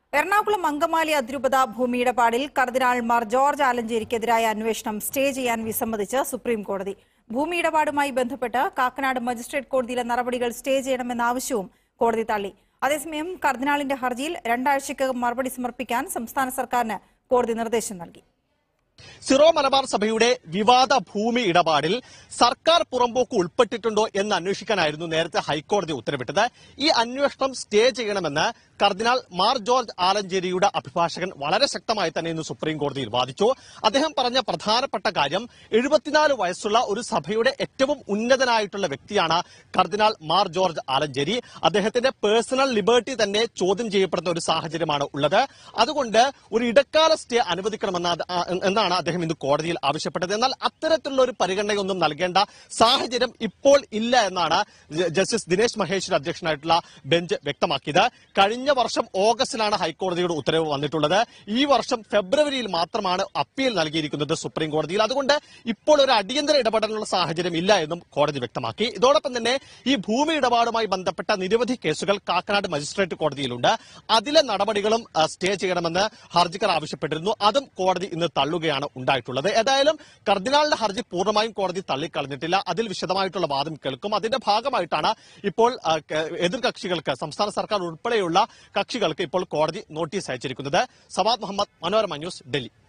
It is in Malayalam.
എറണാകുളം അങ്കമാലി അതിരൂപത ഭൂമിയിടപാടിൽ കർദിനാൾ മാർ ജോർജ് ആലഞ്ചേരിക്കെതിരായ അന്വേഷണം സ്റ്റേ ചെയ്യാൻ വിസമ്മതിച്ച് സുപ്രീം കോടതി ഭൂമിയിടപാടുമായി ബന്ധപ്പെട്ട് കാക്കനാട് മജിസ്ട്രേറ്റ് കോടതിയിലെ നടപടികൾ സ്റ്റേ ചെയ്യണമെന്ന ആവശ്യവും കോടതി തള്ളി അതേസമയം കർദിനാളിന്റെ ഹർജിയിൽ രണ്ടാഴ്ചയ്ക്കകം മറുപടി സമർപ്പിക്കാൻ സംസ്ഥാന സർക്കാരിന് കോടതി നിർദ്ദേശം നൽകി സിറോ മലബാർ സഭയുടെ വിവാദ ഭൂമി ഇടപാടിൽ സർക്കാർ പുറമ്പോക്ക് ഉൾപ്പെട്ടിട്ടുണ്ടോ എന്ന് അന്വേഷിക്കാനായിരുന്നു നേരത്തെ ഹൈക്കോടതി ഉത്തരവിട്ടത് ഈ അന്വേഷണം സ്റ്റേ ചെയ്യണമെന്ന് കർദിനാൾ മാർ ജോർജ് ആലഞ്ചേരിയുടെ അഭിഭാഷകൻ വളരെ ശക്തമായി തന്നെ ഇന്ന് സുപ്രീം കോടതിയിൽ വാദിച്ചു അദ്ദേഹം പറഞ്ഞ പ്രധാനപ്പെട്ട കാര്യം എഴുപത്തിനാല് വയസ്സുള്ള ഒരു സഭയുടെ ഏറ്റവും ഉന്നതനായിട്ടുള്ള വ്യക്തിയാണ് കർദിനാൾ മാർ ജോർജ് ആലഞ്ചേരി അദ്ദേഹത്തിന്റെ പേഴ്സണൽ ലിബർട്ടി തന്നെ ചോദ്യം ചെയ്യപ്പെടുന്ന ഒരു സാഹചര്യമാണ് ഉള്ളത് അതുകൊണ്ട് ഒരു ഇടക്കാല സ്റ്റേ അനുവദിക്കണമെന്ന് അത് ആ- എന്നാണ് അദ്ദേഹം ഇന്ന് കോടതിയിൽ ആവശ്യപ്പെട്ടത് എന്നാൽ അത്തരത്തിലുള്ള ഒരു പരിഗണനയൊന്നും നൽകേണ്ട സാഹചര്യം ഇപ്പോൾ ഇല്ല എന്നാണ് ജ- ജസ്റ്റിസ് ദിനേശ് മഹേശ്വർ അധ്യക്ഷനായിട്ടുള്ള ബെഞ്ച് വ്യക്തമാക്കിയത് കഴിഞ്ഞ വർഷം ഓഗസ്റ്റിലാണ് ഹൈക്കോടതിയുടെ ഉത്തരവ് വന്നിട്ടുള്ളത് ഈ വർഷം ഫെബ്രുവരിയിൽ മാത്രമാണ് അപ്പീൽ നൽകിയിരിക്കുന്നത് സുപ്രീം കോടതിയിൽ അതുകൊണ്ട് ഇപ്പോൾ ഒരു അടിയന്തര ഇടപെടലിനുള്ള സാഹചര്യം ഇല്ല എന്നും കോടതി വ്യക്തമാക്കി ഇതോടൊപ്പം തന്നെ ഈ ഭൂമി ഇടപാടുമായി ബന്ധപ്പെട്ട നിരവധി കേസുകൾ കാക്കനാട് മജിസ്ട്രേറ്റ് കോടതിയിലുണ്ട് അതിലെ നടപടികളും ആ, സ്റ്റേ ചെയ്യണമെന്ന് ഹർജിക്കാർ ആവശ്യപ്പെട്ടിരുന്നു അതും കോടതി ഇന്ന് തള്ളുകയാണ് ഉണ്ടായിട്ടുള്ളത് ഏതായാലും കർദിനാളിന്റെ ഹർജി പൂർണ്ണമായും കോടതി തള്ളിക്കളഞ്ഞിട്ടില്ല അതിൽ വിശദമായിട്ടുള്ള വാദം കേൾക്കും അതിന്റെ ഭാഗമായിട്ടാണ് ഇപ്പോൾ ആ, ക- എതിർകക്ഷികൾക്ക് സംസ്ഥാന സർക്കാർ ഉൾപ്പെടെയുള്ള കക്ഷികൾക്ക് ഇപ്പോൾ കോടതി നോട്ടീസ് അയച്ചിരിക്കുന്നത് സവാദ് മുഹമ്മദ് മനോരമ ന്യൂസ് ഡൽഹി